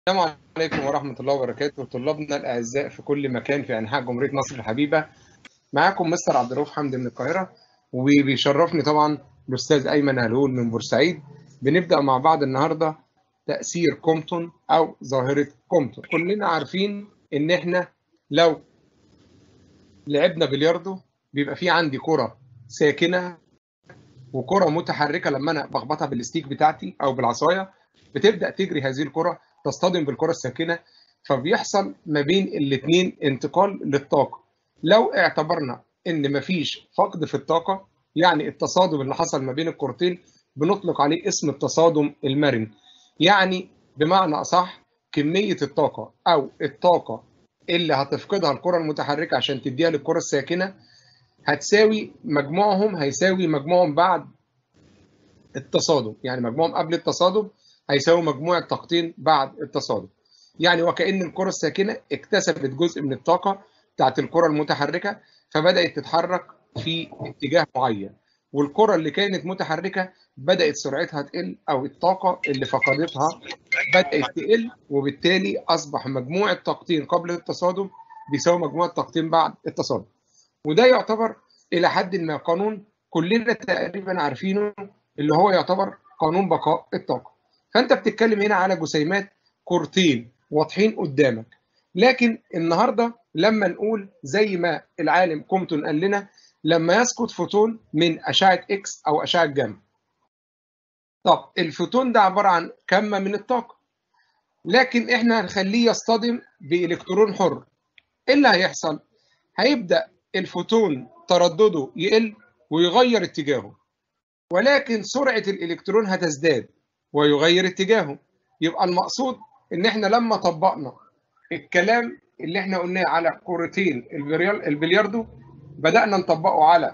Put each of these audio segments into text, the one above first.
السلام عليكم ورحمة الله وبركاته طلابنا الأعزاء في كل مكان في أنحاء جمهورية مصر الحبيبة معاكم مستر عبد الرؤوف حمدي من القاهرة وبيشرفني طبعا الأستاذ أيمن هلول من بورسعيد بنبدأ مع بعض النهاردة تأثير كومبتون أو ظاهرة كومبتون كلنا عارفين إن إحنا لو لعبنا بلياردو بيبقى في عندي كرة ساكنة وكرة متحركة لما أنا بخبطها بالستيك بتاعتي أو بالعصاية بتبدأ تجري هذه الكرة تصطدم بالكرة الساكنة فبيحصل ما بين الاثنين انتقال للطاقة لو اعتبرنا ان مفيش فقد في الطاقة يعني التصادم اللي حصل ما بين الكرتين بنطلق عليه اسم التصادم المرن يعني بمعنى أصح كمية الطاقة أو الطاقة اللي هتفقدها الكرة المتحركة عشان تديها للكرة الساكنة هتساوي مجموعهم هيساوي مجموعهم بعد التصادم يعني مجموعهم قبل التصادم هيساوي مجموع الطاقتين بعد التصادم يعني وكأن الكرة الساكنة اكتسبت جزء من الطاقة بتاعت الكرة المتحركة فبدأت تتحرك في اتجاه معين والكرة اللي كانت متحركة بدأت سرعتها تقل أو الطاقة اللي فقدتها بدأت تقل وبالتالي أصبح مجموع الطاقتين قبل التصادم بيساوي مجموع الطاقتين بعد التصادم وده يعتبر إلى حد ما قانون كلنا تقريبا عارفينه اللي هو يعتبر قانون بقاء الطاقة فانت بتتكلم هنا على جسيمات كورتين واضحين قدامك لكن النهارده لما نقول زي ما العالم كومتون قال لنا لما يسقط فوتون من اشعه اكس او اشعه جاما طب الفوتون ده عباره عن كمه من الطاقه لكن احنا هنخليه يصطدم بالكترون حر ايه اللي هيحصل هيبدا الفوتون تردده يقل ويغير اتجاهه ولكن سرعه الالكترون هتزداد ويغير اتجاهه يبقى المقصود ان احنا لما طبقنا الكلام اللي احنا قلناه على كورتين البلياردو بدأنا نطبقه على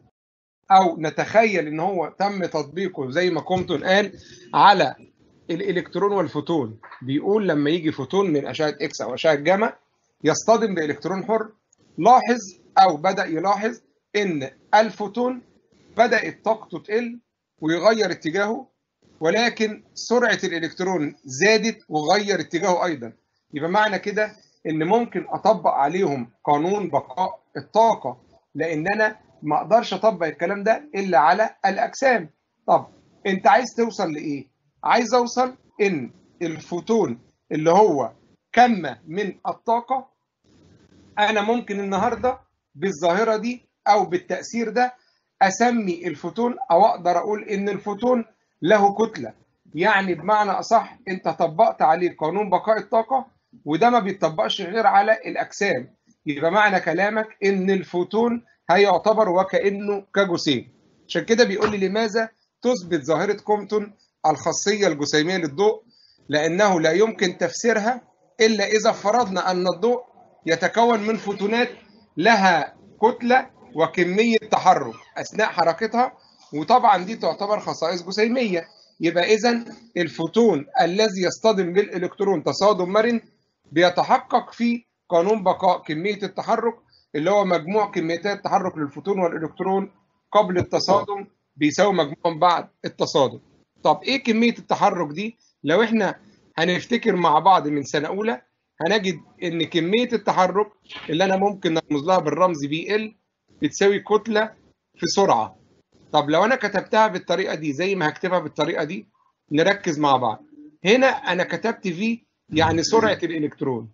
او نتخيل ان هو تم تطبيقه زي ما كومتون قال على الالكترون والفوتون بيقول لما يجي فوتون من اشعه اكس او اشعه جاما يصطدم بالكترون حر لاحظ او بدأ يلاحظ ان الفوتون بدأت طاقته تقل ويغير اتجاهه ولكن سرعة الإلكترون زادت وغير اتجاهه أيضا يبقى معنى كده إن ممكن أطبق عليهم قانون بقاء الطاقة لأن أنا ما أقدرش أطبق الكلام ده إلا على الأجسام طب أنت عايز توصل لإيه؟ عايز أوصل إن الفوتون اللي هو كمة من الطاقة أنا ممكن النهاردة بالظاهرة دي أو بالتأثير ده أسمي الفوتون أو أقدر أقول إن الفوتون له كتلة يعني بمعنى أصح أنت طبقت عليه قانون بقاء الطاقة وده ما بيتطبقش غير على الأجسام يبقى معنى كلامك إن الفوتون هيعتبر وكأنه كجسيم عشان كده بيقول لي لماذا تثبت ظاهرة كومتون الخاصية الجسيمية للضوء لأنه لا يمكن تفسيرها إلا إذا فرضنا أن الضوء يتكون من فوتونات لها كتلة وكمية تحرك أثناء حركتها وطبعا دي تعتبر خصائص جسيميه يبقى اذا الفوتون الذي يصطدم بالالكترون تصادم مرن بيتحقق في قانون بقاء كميه التحرك اللي هو مجموع كميتي التحرك للفوتون والالكترون قبل التصادم بيساوي مجموعهم بعد التصادم طب ايه كميه التحرك دي لو احنا هنفتكر مع بعض من سنه اولى هنجد ان كميه التحرك اللي انا ممكن نرمز لها بالرمز بي ال بتساوي كتله في سرعه طب لو انا كتبتها بالطريقه دي زي ما هكتبها بالطريقه دي نركز مع بعض هنا انا كتبت في يعني سرعه الالكترون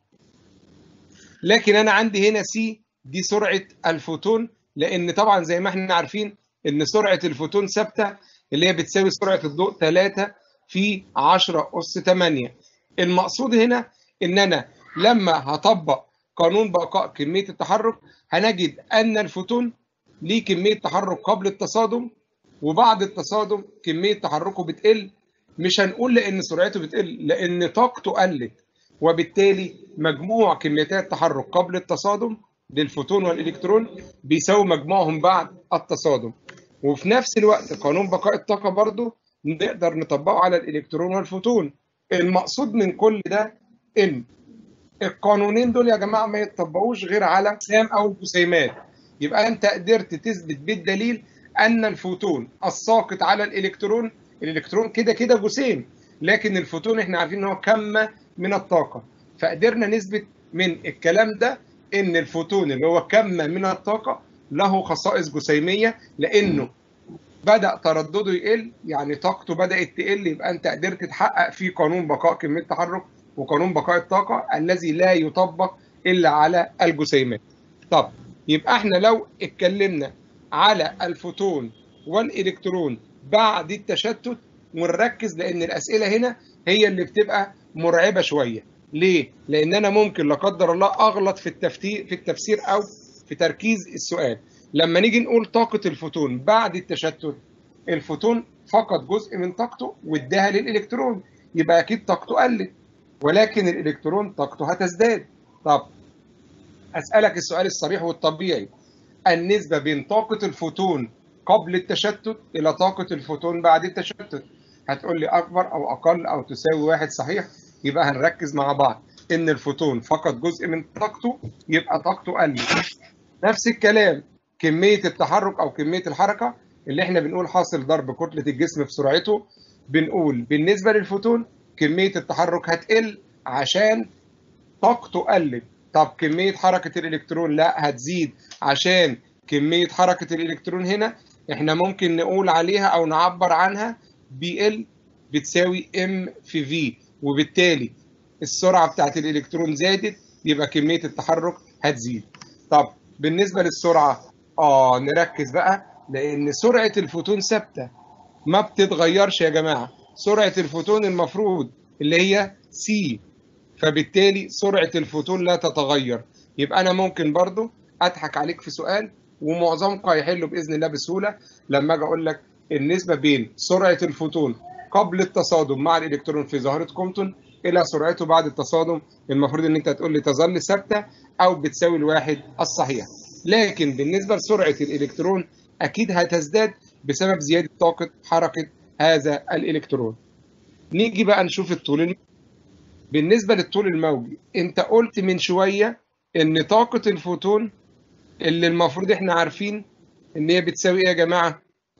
لكن انا عندي هنا سي دي سرعه الفوتون لان طبعا زي ما احنا عارفين ان سرعه الفوتون ثابته اللي هي بتساوي سرعه الضوء 3 في 10 اس 8 المقصود هنا ان انا لما هطبق قانون بقاء كميه التحرك هنجد ان الفوتون ليه كمية تحرك قبل التصادم وبعد التصادم كمية تحركه بتقل مش هنقول لأن سرعته بتقل لأن طاقته قلت وبالتالي مجموع كميتي التحرك قبل التصادم للفوتون والإلكترون بيساوي مجموعهم بعد التصادم وفي نفس الوقت قانون بقاء الطاقة برضو نقدر نطبقه على الإلكترون والفوتون المقصود من كل ده إن القانونين دول يا جماعة ما يتطبقوش غير على أجسام أو الجسيمات يبقى انت قدرت تثبت بالدليل ان الفوتون الساقط على الالكترون الالكترون كده كده جسيم لكن الفوتون احنا عارفين ان هو كمه من الطاقة فقدرنا نثبت من الكلام ده ان الفوتون اللي هو كم من الطاقة له خصائص جسيمية لانه بدأ تردده يقل يعني طاقته بدأت تقل يبقى انت قدرت تحقق فيه قانون بقاء كمية التحرك وقانون بقاء الطاقة الذي لا يطبق الا على الجسيمات طب يبقى احنا لو اتكلمنا على الفوتون والالكترون بعد التشتت ونركز لان الاسئله هنا هي اللي بتبقى مرعبه شويه ليه لان انا ممكن لا قدر الله اغلط في التفسير في التفسير او في تركيز السؤال لما نيجي نقول طاقه الفوتون بعد التشتت الفوتون فقد جزء من طاقته واداها للالكترون يبقى اكيد طاقته قلت ولكن الالكترون طاقته هتزداد طب اسالك السؤال الصريح والطبيعي النسبه بين طاقه الفوتون قبل التشتت الى طاقه الفوتون بعد التشتت هتقول لي اكبر او اقل او تساوي واحد صحيح يبقى هنركز مع بعض ان الفوتون فقد جزء من طاقته يبقى طاقته قلت نفس الكلام كميه التحرك او كميه الحركه اللي احنا بنقول حاصل ضرب كتله الجسم في سرعته بنقول بالنسبه للفوتون كميه التحرك هتقل عشان طاقته قلت طب كميه حركه الالكترون لا هتزيد عشان كميه حركه الالكترون هنا احنا ممكن نقول عليها او نعبر عنها بي ال بتساوي ام في في وبالتالي السرعه بتاعت الالكترون زادت يبقى كميه التحرك هتزيد طب بالنسبه للسرعه اه نركز بقى لان سرعه الفوتون ثابته ما بتتغيرش يا جماعه سرعه الفوتون المفروض اللي هي سي فبالتالي سرعه الفوتون لا تتغير يبقى انا ممكن برضو اضحك عليك في سؤال ومعظمكم هيحلوا باذن الله بسهوله لما اجي اقول لك النسبه بين سرعه الفوتون قبل التصادم مع الالكترون في ظاهره كومبتون الى سرعته بعد التصادم المفروض ان انت تقول لي تظل ثابته او بتساوي الواحد الصحيح لكن بالنسبه لسرعه الالكترون اكيد هتزداد بسبب زياده طاقه حركه هذا الالكترون نيجي بقى نشوف الطول الموجي بالنسبه للطول الموجي انت قلت من شويه ان طاقه الفوتون اللي المفروض احنا عارفين ان هي بتساوي ايه يا جماعه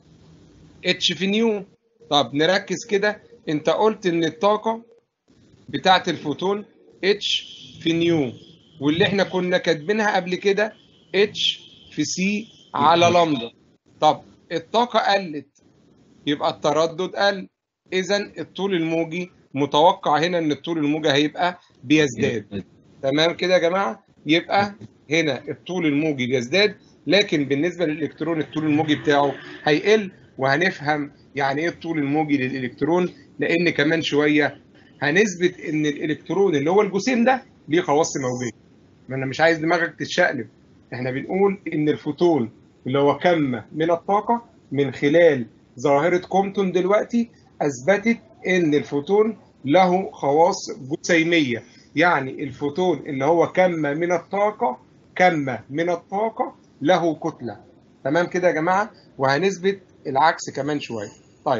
اتش في نيو طب نركز كده انت قلت ان الطاقه بتاعه الفوتون اتش في نيو واللي احنا كنا كاتبينها قبل كده اتش في سي على لامدا طب الطاقه قلت يبقى التردد قل اذا الطول الموجي متوقع هنا ان الطول الموجي هيبقى بيزداد تمام كده يا جماعه يبقى هنا الطول الموجي بيزداد لكن بالنسبه للالكترون الطول الموجي بتاعه هيقل وهنفهم يعني ايه الطول الموجي للالكترون لان كمان شويه هنثبت ان الالكترون اللي هو الجسيم ده ليه خواص موجيه ما انا مش عايز دماغك تتشقلب احنا بنقول ان الفوتون اللي هو كم من الطاقه من خلال ظاهره كومبتون دلوقتي اثبتت ان الفوتون له خواص جسيميه يعني الفوتون اللي هو كم من الطاقه كم من الطاقه له كتله تمام كده يا جماعه وهنثبت العكس كمان شويه طيب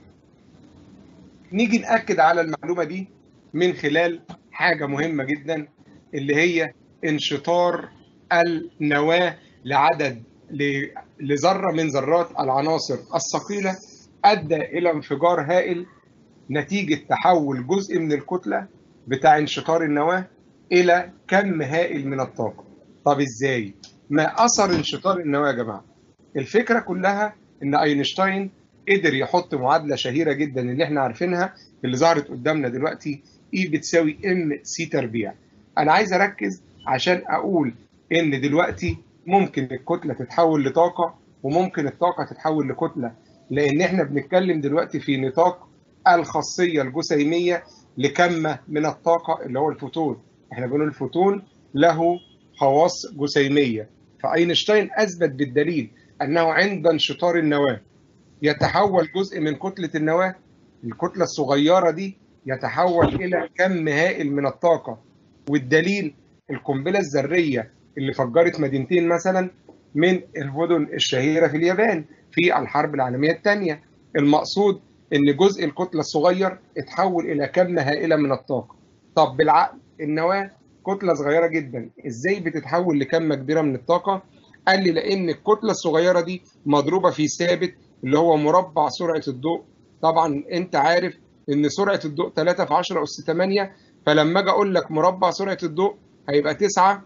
نيجي ناكد على المعلومه دي من خلال حاجه مهمه جدا اللي هي انشطار النواه لعدد لذره من ذرات العناصر الثقيله ادى الى انفجار هائل نتيجه تحول جزء من الكتله بتاع انشطار النواه الى كم هائل من الطاقه طب ازاي ما اثر انشطار النواه يا جماعه الفكره كلها ان اينشتاين قدر يحط معادله شهيره جدا اللي احنا عارفينها اللي ظهرت قدامنا دلوقتي اي بتساوي ام سي تربيع انا عايز اركز عشان اقول ان دلوقتي ممكن الكتله تتحول لطاقه وممكن الطاقه تتحول لكتله لان احنا بنتكلم دلوقتي في نطاق الخاصيه الجسيميه لكمه من الطاقه اللي هو الفوتون احنا بنقول الفوتون له خواص جسيميه فاينشتاين اثبت بالدليل انه عند انشطار النواه يتحول جزء من كتله النواه الكتله الصغيره دي يتحول الى كم هائل من الطاقه والدليل القنبله الذريه اللي فجرت مدينتين مثلا من المدن الشهيره في اليابان في الحرب العالميه الثانيه المقصود ان جزء الكتله الصغير اتحول الى كم هائله من الطاقه طب بالعقل النواه كتله صغيره جدا ازاي بتتحول لكمه كبيره من الطاقه قال لي لان الكتله الصغيره دي مضروبه في ثابت اللي هو مربع سرعه الضوء طبعا انت عارف ان سرعه الضوء 3 في 10 اس 8 فلما اجي اقول لك مربع سرعه الضوء هيبقى 9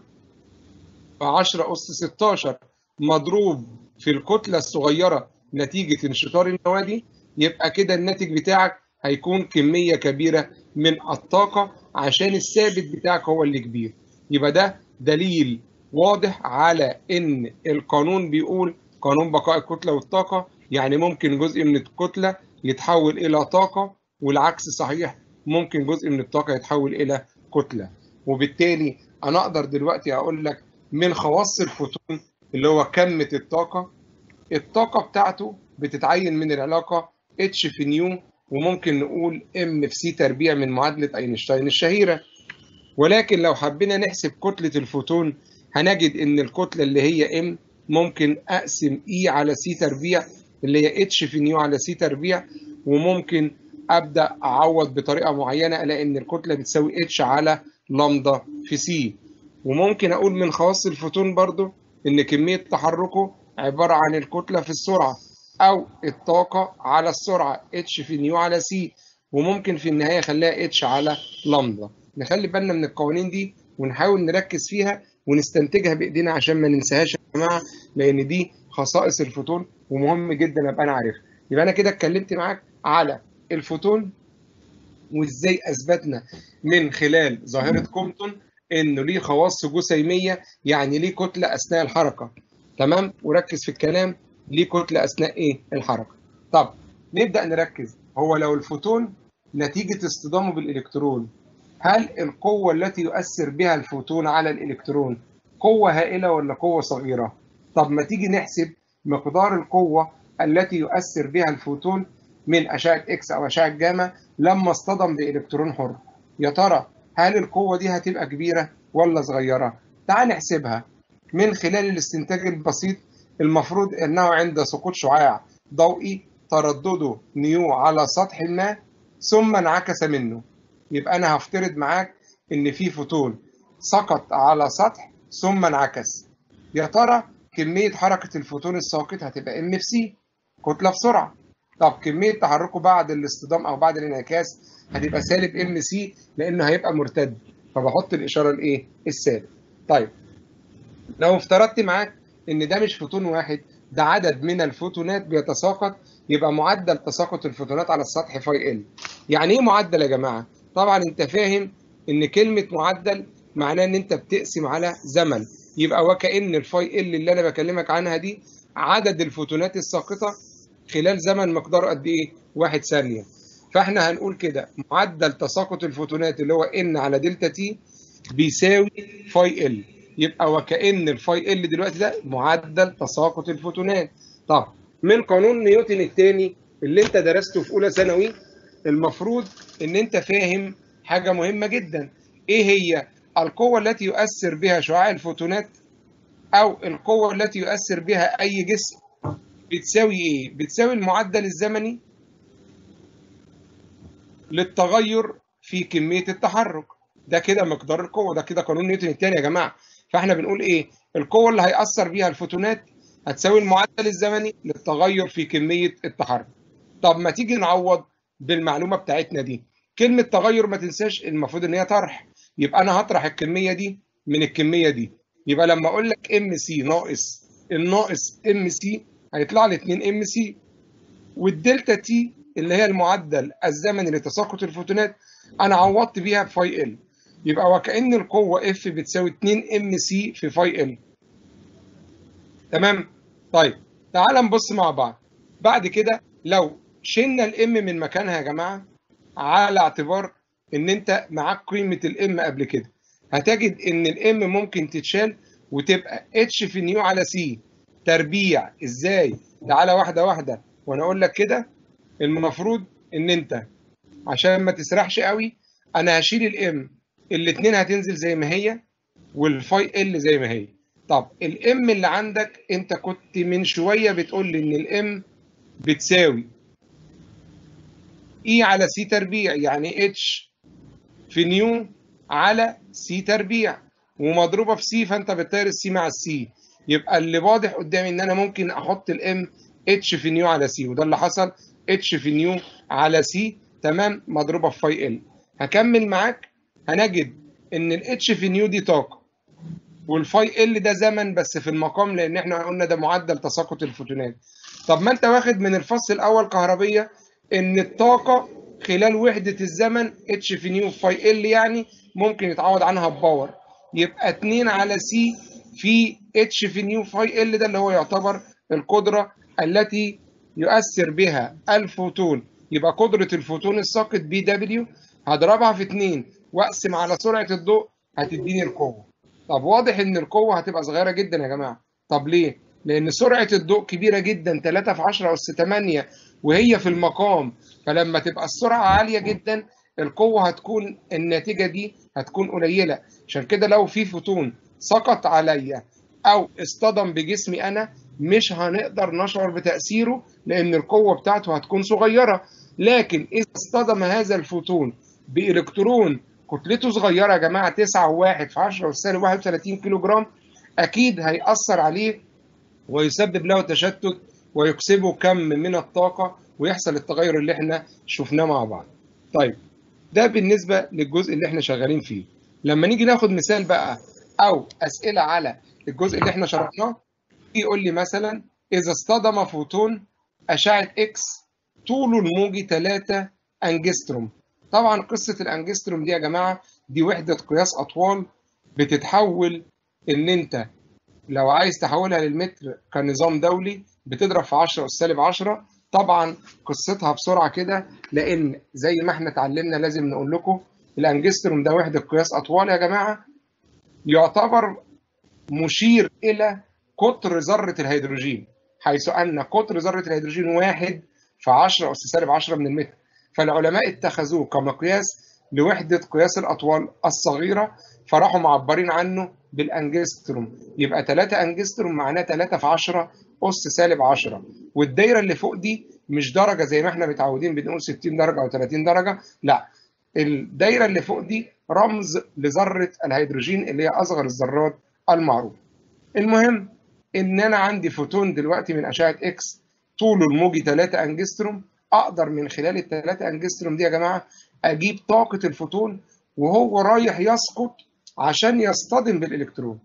في 10 اس 16 مضروب في الكتله الصغيره نتيجه انشطار النوادي يبقى كده الناتج بتاعك هيكون كميه كبيره من الطاقه عشان الثابت بتاعك هو اللي كبير يبقى ده دليل واضح على ان القانون بيقول قانون بقاء الكتله والطاقه يعني ممكن جزء من الكتله يتحول الى طاقه والعكس صحيح ممكن جزء من الطاقه يتحول الى كتله وبالتالي انا اقدر دلوقتي اقول لك من خواص الفوتون اللي هو كمه الطاقه الطاقه بتاعته بتتعين من العلاقه اتش في نيو وممكن نقول ام في سي تربيع من معادله اينشتاين الشهيره ولكن لو حبينا نحسب كتله الفوتون هنجد ان الكتله اللي هي ام ممكن اقسم اي على سي تربيع اللي هي اتش في نيو على سي تربيع وممكن ابدا اعوض بطريقه معينه الاقي ان الكتله بتساوي اتش على لامدا في سي وممكن اقول من خواص الفوتون برضو ان كميه تحركه عباره عن الكتله في السرعه او الطاقه على السرعه اتش في نيو على سي وممكن في النهايه اخليها اتش على لامدا نخلي بالنا من القوانين دي ونحاول نركز فيها ونستنتجها بايدينا عشان ما ننساهاش يا جماعه لان دي خصائص الفوتون ومهم جدا ابقى انا عارفها يبقى انا كده اتكلمت معاك على الفوتون وازاي اثبتنا من خلال ظاهره كومبتون انه ليه خواص جسيميه يعني ليه كتله اثناء الحركه تمام وركز في الكلام ليه كتله اثناء ايه الحركه طب نبدا نركز هو لو الفوتون نتيجه اصطدامه بالالكترون هل القوه التي يؤثر بها الفوتون على الالكترون قوه هائله ولا قوه صغيره طب ما تيجي نحسب مقدار القوه التي يؤثر بها الفوتون من اشعه اكس او اشعه جاما لما اصطدم بالكترون حر يا ترى هل القوه دي هتبقى كبيره ولا صغيره تعال نحسبها من خلال الاستنتاج البسيط المفروض انه عند سقوط شعاع ضوئي تردده نيو على سطح ما ثم انعكس منه يبقى انا هفترض معاك ان في فوتون سقط على سطح ثم انعكس يا ترى كميه حركه الفوتون الساقط هتبقى ام في سي كتله بسرعه طب كميه تحركه بعد الاصطدام او بعد الانعكاس هتبقى سالب ام سي لانه هيبقى مرتد فبحط الاشاره الايه السالب طيب لو افترضت معاك ان ده مش فوتون واحد ده عدد من الفوتونات بيتساقط يبقى معدل تساقط الفوتونات على السطح فاي ال يعني ايه معدل يا جماعه طبعا انت فاهم ان كلمه معدل معناه ان انت بتقسم على زمن يبقى وكأن الفاي ال اللي انا بكلمك عنها دي عدد الفوتونات الساقطه خلال زمن مقداره قد ايه؟ واحد ثانيه. فاحنا هنقول كده معدل تساقط الفوتونات اللي هو ان على دلتا تي بيساوي فاي ال يبقى وكأن الفاي ال دلوقتي ده معدل تساقط الفوتونات. طب من قانون نيوتن الثاني اللي انت درسته في اولى ثانوي المفروض ان انت فاهم حاجه مهمه جدا ايه هي القوه التي يؤثر بها شعاع الفوتونات او القوه التي يؤثر بها اي جسم بتساوي ايه بتساوي المعدل الزمني للتغير في كميه التحرك ده كده مقدار القوه ده كده قانون نيوتن الثاني يا جماعه فاحنا بنقول ايه القوه اللي هيأثر بيها الفوتونات هتساوي المعدل الزمني للتغير في كميه التحرك طب ما تيجي نعوض بالمعلومه بتاعتنا دي كلمه تغير ما تنساش المفروض ان هي طرح يبقى انا هطرح الكميه دي من الكميه دي يبقى لما اقول لك ام سي ناقص الناقص ام سي هيطلع لي 2 ام سي والدلتا تي اللي هي المعدل الزمني لتساقط الفوتونات انا عوضت بيها بفاي ال يبقى وكأن القوة اف بتساوي 2 ام سي في فاي ال تمام طيب تعال نبص مع بعض بعد كده لو شلنا الام من مكانها يا جماعة على اعتبار ان انت معاك قيمة الام قبل كده هتجد ان الام ممكن تتشال وتبقى اتش في نيو على سي تربيع ازاي تعالى واحده واحده وانا اقول لك كده المفروض ان انت عشان ما تسرحش قوي انا هشيل الام الاثنين هتنزل زي ما هي والفاي ال زي ما هي طب الام اللي عندك انت كنت من شويه بتقول لي ان الام بتساوي اي على سي تربيع يعني اتش في نيو على سي تربيع ومضروبه في سي فانت بتطير السي مع السي يبقى اللي واضح قدامي ان انا ممكن احط الام اتش في نيو على سي وده اللي حصل اتش في نيو على سي تمام مضروبه في فاي ال هكمل معاك هنجد ان الاتش في نيو دي طاقه والفاي ال ده زمن بس في المقام لان احنا قلنا ده معدل تساقط الفوتونات طب ما انت واخد من الفصل الاول كهربيه ان الطاقه خلال وحده الزمن اتش في نيو فاي ال يعني ممكن يتعوض عنها بباور يبقى 2 على سي في اتش في نيو فاي ال ده اللي هو يعتبر القدره التي يؤثر بها الفوتون يبقى قدره الفوتون الساقط بي دبليو هضربها في 2 واقسم على سرعه الضوء هتديني القوه طب واضح ان القوه هتبقى صغيره جدا يا جماعه طب ليه لان سرعه الضوء كبيره جدا 3 في 10 اس 8 وهي في المقام فلما تبقى السرعه عاليه جدا القوه هتكون الناتجه دي هتكون قليله عشان كده لو في فوتون سقط عليا او اصطدم بجسمي انا مش هنقدر نشعر بتاثيره لان القوه بتاعته هتكون صغيره لكن اذا اصطدم هذا الفوتون بالكترون كتلته صغيره يا جماعه 9 و1 في 10 سالب 31 كيلو جرام اكيد هيأثر عليه ويسبب له تشتت ويكسبه كم من الطاقه ويحصل التغير اللي احنا شفناه مع بعض. طيب ده بالنسبه للجزء اللي احنا شغالين فيه. لما نيجي ناخد مثال بقى او اسئله على الجزء اللي احنا شرحناه يقول لي مثلا اذا اصطدم فوتون اشعه اكس طوله الموجي 3 انجستروم طبعا قصه الانجستروم دي يا جماعه دي وحده قياس اطوال بتتحول ان انت لو عايز تحولها للمتر كنظام دولي بتضرب في 10 اس سالب 10 طبعا قصتها بسرعه كده لان زي ما احنا اتعلمنا لازم نقول لكم الانجستروم ده وحده قياس اطوال يا جماعه يعتبر مشير الى قطر ذره الهيدروجين حيث ان قطر ذره الهيدروجين واحد في 10 اس سالب 10 من المتر فالعلماء اتخذوه كمقياس لوحده قياس الاطوال الصغيره فراحوا معبرين عنه بالانجستروم يبقى 3 انجستروم معناه 3 في 10 اس سالب 10 والدايره اللي فوق دي مش درجه زي ما احنا متعودين بنقول 60 درجه او 30 درجه لا الدايره اللي فوق دي رمز لذره الهيدروجين اللي هي اصغر الذرات المعروفه المهم ان انا عندي فوتون دلوقتي من اشعه اكس طوله الموجي 3 انجستروم اقدر من خلال ال 3 انجستروم دي يا جماعه اجيب طاقه الفوتون وهو رايح يسقط عشان يصطدم بالالكترون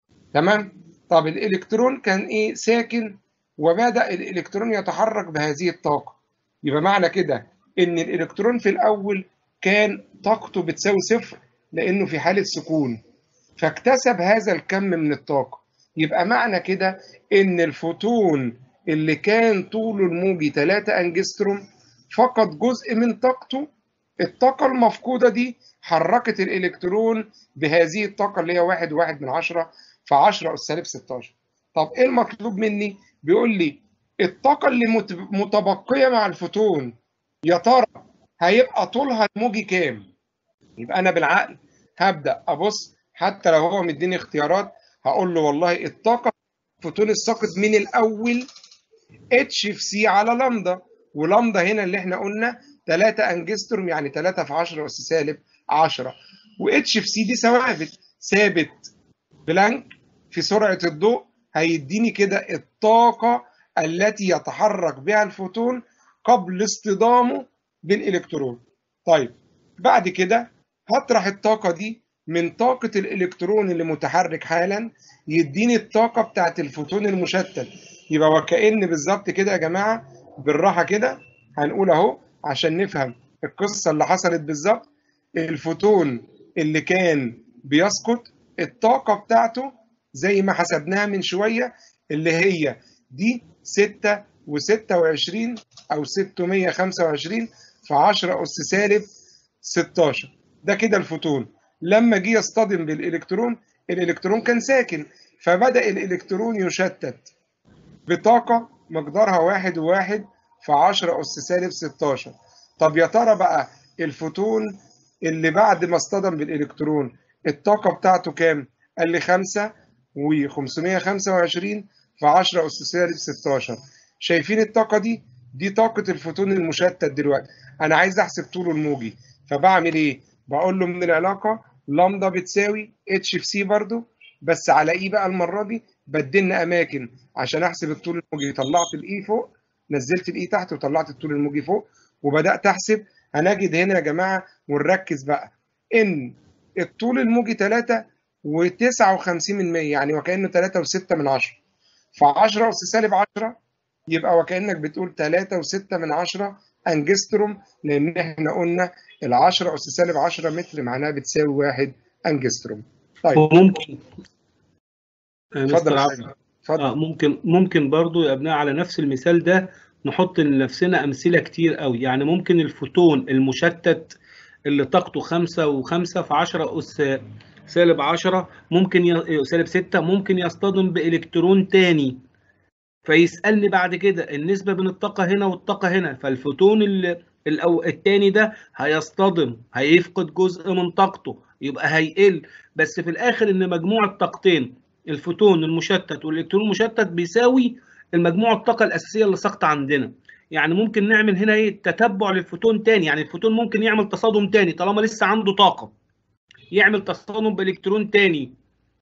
تمام طب الالكترون كان ايه ساكن وبدا الالكترون يتحرك بهذه الطاقه يبقى معنى كده ان الالكترون في الاول كان طاقته بتساوي صفر لانه في حاله سكون فاكتسب هذا الكم من الطاقه يبقى معنى كده ان الفوتون اللي كان طوله الموجي 3 انجستروم فقد جزء من طاقته الطاقة المفقودة دي حركت الإلكترون بهذه الطاقة اللي هي واحد واحد من عشرة في عشرة أس سالب 16 طب إيه المطلوب مني؟ بيقول لي الطاقة اللي متبقية مع الفوتون يا ترى هيبقى طولها الموجي كام؟ يبقى أنا بالعقل هبدأ أبص حتى لو هو مديني اختيارات هقول له والله الطاقة الفوتون الساقط من الأول اتش في سي على لامدا ولامدا هنا اللي احنا قلنا 3 انجستروم يعني 3 في 10 اس سالب 10 واتش في سي دي ثوابت ثابت بلانك في سرعه الضوء هيديني كده الطاقه التي يتحرك بها الفوتون قبل اصطدامه بالالكترون طيب بعد كده هطرح الطاقه دي من طاقه الالكترون اللي متحرك حالا يديني الطاقه بتاعت الفوتون المشتت يبقى وكأن بالظبط كده يا جماعه بالراحه كده هنقول اهو عشان نفهم القصه اللي حصلت بالظبط الفوتون اللي كان بيسقط الطاقه بتاعته زي ما حسبناها من شويه اللي هي دي 6 و26 او 625 في 10 اس سالب 16 ده كده الفوتون لما جه يصطدم بالالكترون الالكترون كان ساكن فبدا الالكترون يشتت بطاقه مقدارها واحد وواحد في 10 أس سالب 16 طب يا ترى بقى الفوتون اللي بعد ما اصطدم بالإلكترون الطاقة بتاعته كام؟ قال لي 5 و525 في 10 أس سالب 16 شايفين الطاقة دي؟ دي طاقة الفوتون المشتت دلوقتي أنا عايز أحسب طوله الموجي فبعمل إيه؟ بقول له من العلاقة لامدا بتساوي اتش في سي برضو بس على ايه بقى المرة دي؟ بدلنا أماكن عشان أحسب الطول الموجي طلعت الإي فوق نزلت الاي تحت وطلعت الطول الموجي فوق وبدات احسب هنجد هنا يا جماعه ونركز بقى ان الطول الموجي 3 و59 من 100 يعني وكانه 3 و6 من 10 ف 10 اس سالب 10 يبقى وكانك بتقول 3 و6 من 10 انجستروم لان احنا قلنا ال 10 اس سالب 10 متر معناها بتساوي 1 انجستروم طيب وممكن آه، اتفضل مستر يا عبد- أستاذ. اتفضل اه ممكن ممكن برضو يا ابناء على نفس المثال ده نحط لنفسنا امثله كتير قوي يعني ممكن الفوتون المشتت اللي طاقته خمسة وخمسة في عشرة أس سالب عشرة ممكن ي... سالب ستة ممكن يصطدم بإلكترون تاني فيسألني بعد كده النسبة بين الطاقة هنا والطاقة هنا فالفوتون ال... الأو... التاني ده هيصطدم هيفقد جزء من طاقته يبقى هيقل بس في الآخر إن مجموع الطاقتين الفوتون المشتت والإلكترون المشتت بيساوي المجموع الطاقة الأساسية اللي ساقطة عندنا يعني ممكن نعمل هنا ايه تتبع للفوتون تاني يعني الفوتون ممكن يعمل تصادم تاني طالما لسه عنده طاقة يعمل تصادم بإلكترون تاني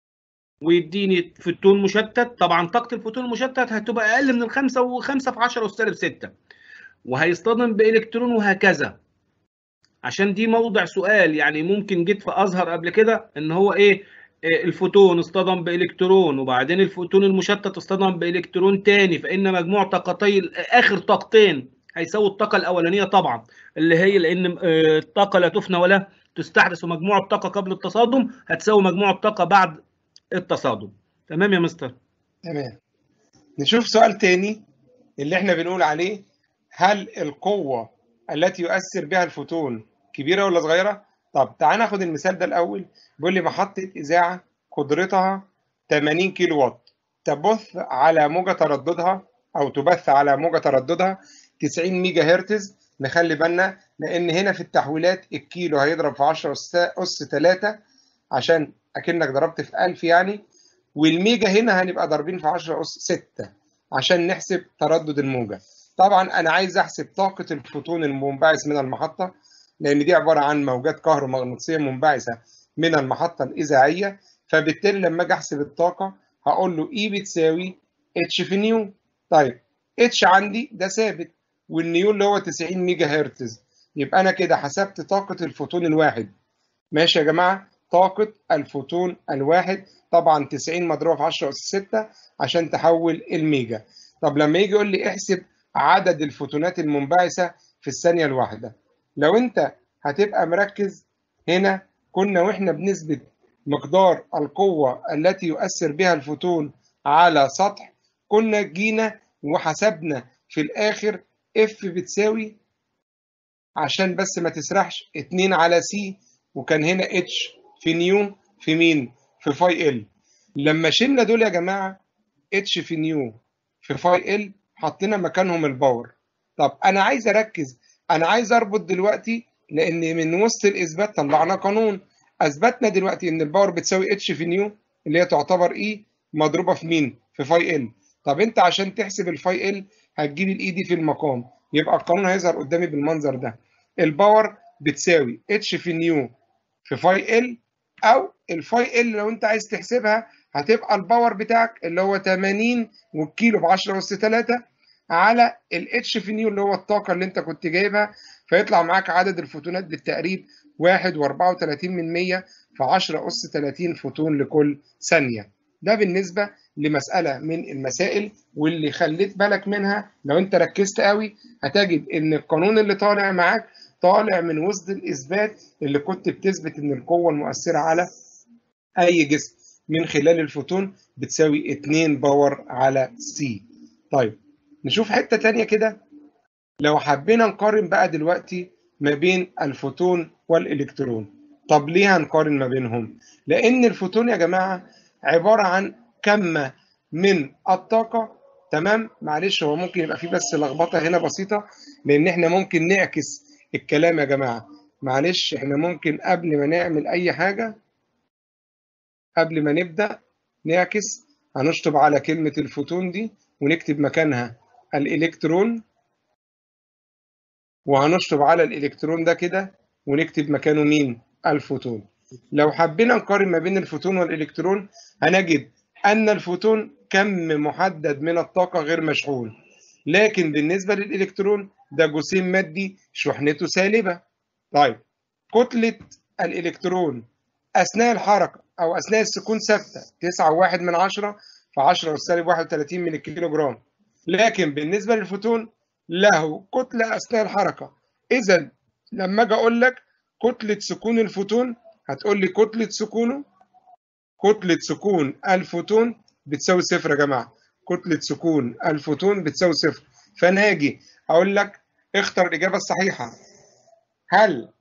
ويديني فوتون مشتت طبعا طاقة الفوتون المشتت هتبقى أقل من الخمسة وخمسة في عشرة والسالب ستة وهيصطدم بإلكترون وهكذا عشان دي موضع سؤال يعني ممكن جيت في أزهر قبل كده إن هو إيه إيه، الفوتون اصطدم بإلكترون وبعدين الفوتون المشتت اصطدم بإلكترون تاني فإن مجموع طاقتي آخر طاقتين هيساوي الطاقة الأولانية طبعا اللي هي لأن آه، الطاقة لا تفنى ولا تستحدث ومجموع الطاقة قبل التصادم هتساوي مجموع الطاقة بعد التصادم تمام يا مستر تمام نشوف سؤال تاني اللي احنا بنقول عليه هل القوة التي يؤثر بها الفوتون كبيرة ولا صغيرة؟ طب تعال ناخد المثال ده الأول بيقول لي محطة إذاعة قدرتها 80 كيلو واط تبث على موجة ترددها أو تبث على موجة ترددها 90 ميجا هرتز نخلي بالنا لأن هنا في التحويلات الكيلو هيضرب في 10 أس أس 3 عشان أكنك ضربت في 1000 يعني والميجا هنا هنبقى ضاربين في 10 أس 6 عشان نحسب تردد الموجة طبعا أنا عايز أحسب طاقة الفوتون المنبعث من المحطة لأن دي عبارة عن موجات كهرومغناطيسية منبعثة من المحطة الإذاعية فبالتالي لما أجي أحسب الطاقة هقول له إي بتساوي اتش في نيو طيب اتش عندي ده ثابت والنيو اللي هو 90 ميجا هرتز يبقى أنا كده حسبت طاقة الفوتون الواحد ماشي يا جماعة طاقة الفوتون الواحد طبعا 90 مضروبة في 10 أس 6 عشان تحول الميجا طب لما يجي يقول لي احسب عدد الفوتونات المنبعثة في الثانية الواحدة لو انت هتبقى مركز هنا كنا واحنا بنثبت مقدار القوة التي يؤثر بها الفوتون على سطح كنا جينا وحسبنا في الآخر اف بتساوي عشان بس ما تسرحش 2 على سي وكان هنا اتش في نيو في مين؟ في فاي ال لما شلنا دول يا جماعة اتش في نيو في فاي ال حطينا مكانهم الباور طب انا عايز اركز انا عايز اربط دلوقتي لان من وسط الاثبات طلعنا قانون اثبتنا دلوقتي ان الباور بتساوي اتش في نيو اللي هي تعتبر اي مضروبه في مين في فاي ال طب انت عشان تحسب الفاي ال هتجيب الاي دي في المقام يبقى القانون هيظهر قدامي بالمنظر ده الباور بتساوي اتش في نيو في فاي ال او الفاي ال لو انت عايز تحسبها هتبقى الباور بتاعك اللي هو 80 والكيلو ب 10 اس 3 على الاتش في نيو اللي هو الطاقه اللي انت كنت جايبها فيطلع معاك عدد الفوتونات بالتقريب 1.34 من 100 في 10 اس 30 فوتون لكل ثانيه ده بالنسبه لمساله من المسائل واللي خليت بالك منها لو انت ركزت قوي هتجد ان القانون اللي طالع معاك طالع من وسط الاثبات اللي كنت بتثبت ان القوه المؤثره على اي جسم من خلال الفوتون بتساوي 2 باور على سي طيب نشوف حته تانية كده لو حبينا نقارن بقى دلوقتي ما بين الفوتون والالكترون طب ليه هنقارن ما بينهم لان الفوتون يا جماعه عباره عن كم من الطاقه تمام معلش هو ممكن يبقى فيه بس لخبطه هنا بسيطه لان احنا ممكن نعكس الكلام يا جماعه معلش احنا ممكن قبل ما نعمل اي حاجه قبل ما نبدا نعكس هنشطب على كلمه الفوتون دي ونكتب مكانها الالكترون وهنشطب على الالكترون ده كده ونكتب مكانه مين الفوتون لو حبينا نقارن ما بين الفوتون والالكترون هنجد ان الفوتون كم محدد من الطاقه غير مشحون لكن بالنسبه للالكترون ده جسيم مادي شحنته سالبه طيب كتله الالكترون اثناء الحركه او اثناء السكون ثابته 9.1 من 10 في 10 سالب 31 من الكيلو جرام لكن بالنسبه للفوتون له كتله اثناء الحركه اذا لما اجي اقول لك كتله سكون الفوتون هتقول لي كتله سكونه كتله سكون الفوتون بتساوي صفر يا جماعه كتله سكون الفوتون بتساوي صفر فانا هاجي اقول لك اختر الاجابه الصحيحه هل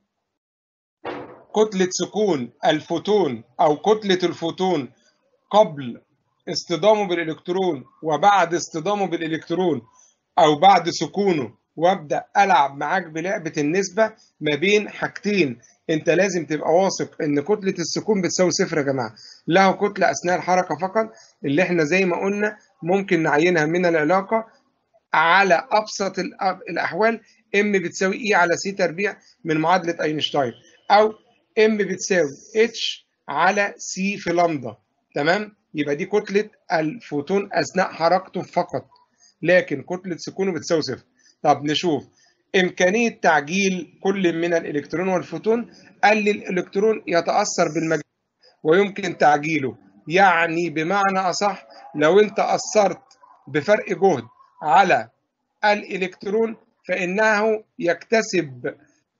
كتله سكون الفوتون او كتله الفوتون قبل اصطدامه بالالكترون وبعد اصطدامه بالالكترون او بعد سكونه وابدا العب معاك بلعبه النسبه ما بين حاجتين انت لازم تبقى واثق ان كتله السكون بتساوي صفر يا جماعه له كتله اثناء الحركه فقط اللي احنا زي ما قلنا ممكن نعينها من العلاقه على ابسط الاحوال ام بتساوي اي على سي تربيع من معادله اينشتاين او ام بتساوي اتش على سي في لامدا تمام يبقى دي كتله الفوتون اثناء حركته فقط لكن كتله سكونه بتساوي صفر طب نشوف إمكانية تعجيل كل من الإلكترون والفوتون قال لي الإلكترون يتأثر بالمجال ويمكن تعجيله يعني بمعنى أصح لو أنت أثرت بفرق جهد على الإلكترون فإنه يكتسب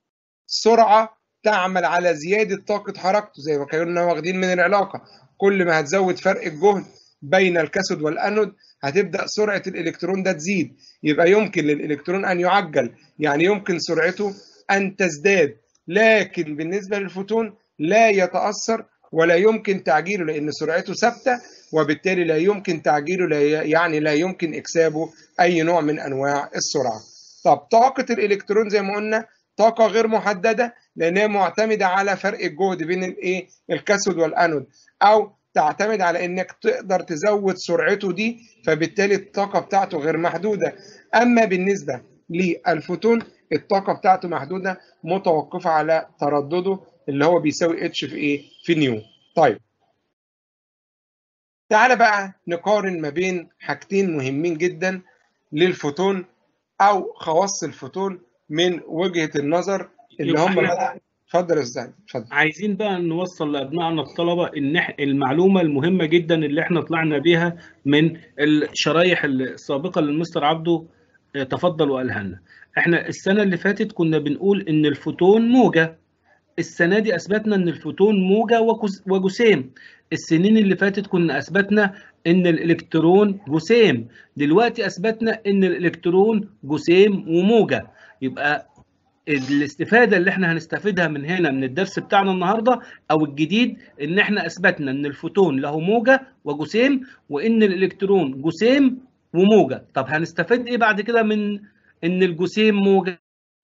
سرعة تعمل على زيادة طاقة حركته زي ما كنا واخدين من العلاقة كل ما هتزود فرق الجهد بين الكاثود والانود هتبدا سرعه الالكترون ده تزيد يبقى يمكن للالكترون ان يعجل يعني يمكن سرعته ان تزداد لكن بالنسبه للفوتون لا يتاثر ولا يمكن تعجيله لان سرعته ثابته وبالتالي لا يمكن تعجيله لا يعني لا يمكن اكسابه اي نوع من انواع السرعه طب طاقه الالكترون زي ما قلنا طاقه غير محدده لانها معتمده على فرق الجهد بين الايه الكاثود والانود او تعتمد على انك تقدر تزود سرعته دي فبالتالي الطاقة بتاعته غير محدودة اما بالنسبة للفوتون الطاقة بتاعته محدودة متوقفة على تردده اللي هو بيساوي اتش في ايه في نيو طيب تعالى بقى نقارن ما بين حاجتين مهمين جدا للفوتون او خواص الفوتون من وجهة النظر اللي هم اتفضل يا استاذ اتفضل عايزين بقى نوصل لابنائنا الطلبه ان المعلومه المهمه جدا اللي احنا طلعنا بيها من الشرايح السابقه اللي المستر عبده تفضل وقالها لنا احنا السنه اللي فاتت كنا بنقول ان الفوتون موجه السنه دي اثبتنا ان الفوتون موجه وجسيم السنين اللي فاتت كنا اثبتنا ان الالكترون جسيم دلوقتي اثبتنا ان الالكترون جسيم وموجه يبقى الاستفاده اللي احنا هنستفيدها من هنا من الدرس بتاعنا النهارده او الجديد ان احنا اثبتنا ان الفوتون له موجه وجسيم وان الالكترون جسيم وموجه طب هنستفيد ايه بعد كده من ان الجسيم موجه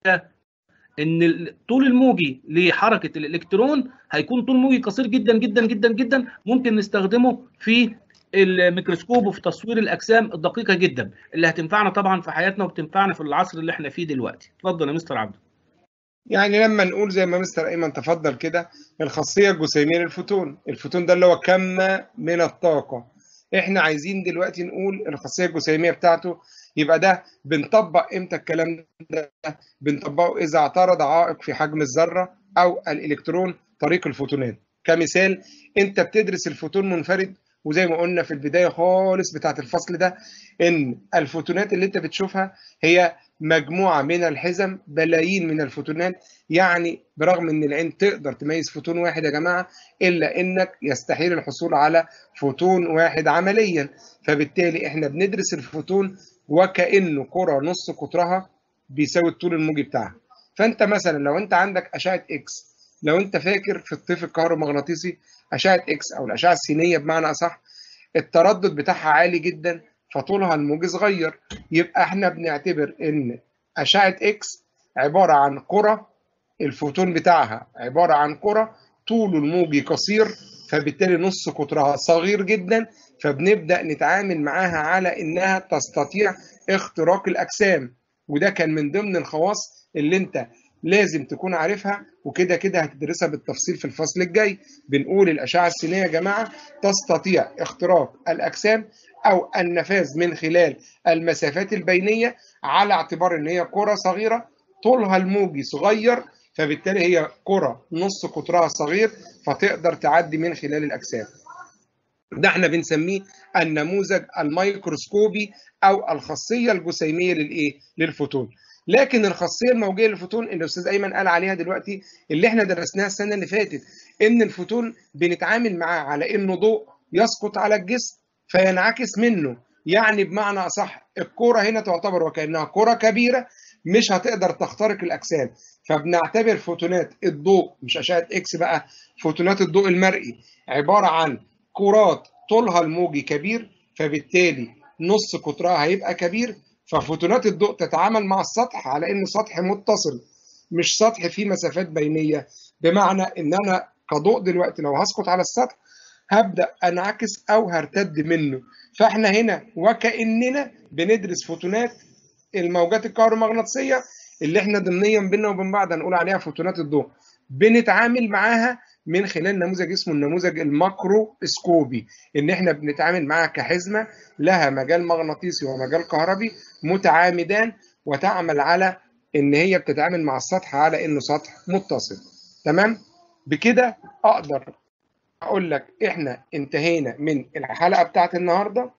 ان الطول الموجي لحركه الالكترون هيكون طول موجي قصير جدا جدا جدا جدا ممكن نستخدمه في الميكروسكوب وفي تصوير الاجسام الدقيقه جدا اللي هتنفعنا طبعا في حياتنا وبتنفعنا في العصر اللي احنا فيه دلوقتي اتفضل يا مستر عبده يعني لما نقول زي ما مستر ايمن تفضل كده الخاصيه الجسيميه للفوتون الفوتون ده اللي هو كم من الطاقه احنا عايزين دلوقتي نقول الخاصيه الجسيميه بتاعته يبقى ده بنطبق امتى الكلام ده بنطبقه اذا اعترض عائق في حجم الذره او الالكترون طريق الفوتونات كمثال انت بتدرس الفوتون منفرد وزي ما قلنا في البدايه خالص بتاعه الفصل ده ان الفوتونات اللي انت بتشوفها هي مجموعه من الحزم بلايين من الفوتونات يعني برغم ان العين تقدر تميز فوتون واحد يا جماعه الا انك يستحيل الحصول على فوتون واحد عمليا فبالتالي احنا بندرس الفوتون وكانه كره نص قطرها بيساوي الطول الموجي بتاعها فانت مثلا لو انت عندك اشعه اكس لو انت فاكر في الطيف الكهرومغناطيسي اشعه اكس او الاشعه السينيه بمعنى اصح التردد بتاعها عالي جدا فطولها الموجي صغير يبقى احنا بنعتبر ان اشعه اكس عباره عن كره الفوتون بتاعها عباره عن كره طوله الموجي قصير فبالتالي نص قطرها صغير جدا فبنبدا نتعامل معاها على انها تستطيع اختراق الاجسام وده كان من ضمن الخواص اللي انت لازم تكون عارفها وكده كده هتدرسها بالتفصيل في الفصل الجاي بنقول الأشعة السينية يا جماعة تستطيع اختراق الأجسام أو النفاذ من خلال المسافات البينية على اعتبار إن هي كرة صغيرة طولها الموجي صغير فبالتالي هي كره نص قطرها صغير فتقدر تعدي من خلال الاجسام ده احنا بنسميه النموذج الميكروسكوبي او الخاصيه الجسيميه للايه للفوتون لكن الخاصيه الموجيه للفوتون اللي الاستاذ ايمن قال عليها دلوقتي اللي احنا درسناها السنه اللي فاتت ان الفوتون بنتعامل معاه على انه ضوء يسقط على الجسم فينعكس منه يعني بمعنى اصح الكره هنا تعتبر وكانها كره كبيره مش هتقدر تخترق الاجسام فبنعتبر فوتونات الضوء مش اشعه اكس بقى فوتونات الضوء المرئي عباره عن كرات طولها الموجي كبير فبالتالي نص قطرها هيبقى كبير ففوتونات الضوء تتعامل مع السطح على انه سطح متصل مش سطح فيه مسافات بينيه بمعنى ان انا كضوء دلوقتي لو هسقط على السطح هبدا انعكس او هرتد منه فاحنا هنا وكاننا بندرس فوتونات الموجات الكهرومغناطيسيه اللي احنا ضمنيا بينا وبين بعض هنقول عليها فوتونات الضوء بنتعامل معاها من خلال نموذج اسمه النموذج الماكروسكوبي ان احنا بنتعامل معاها كحزمه لها مجال مغناطيسي ومجال كهربي متعامدان وتعمل على ان هي بتتعامل مع السطح على انه سطح متصل تمام بكده اقدر اقول لك احنا انتهينا من الحلقه بتاعت النهارده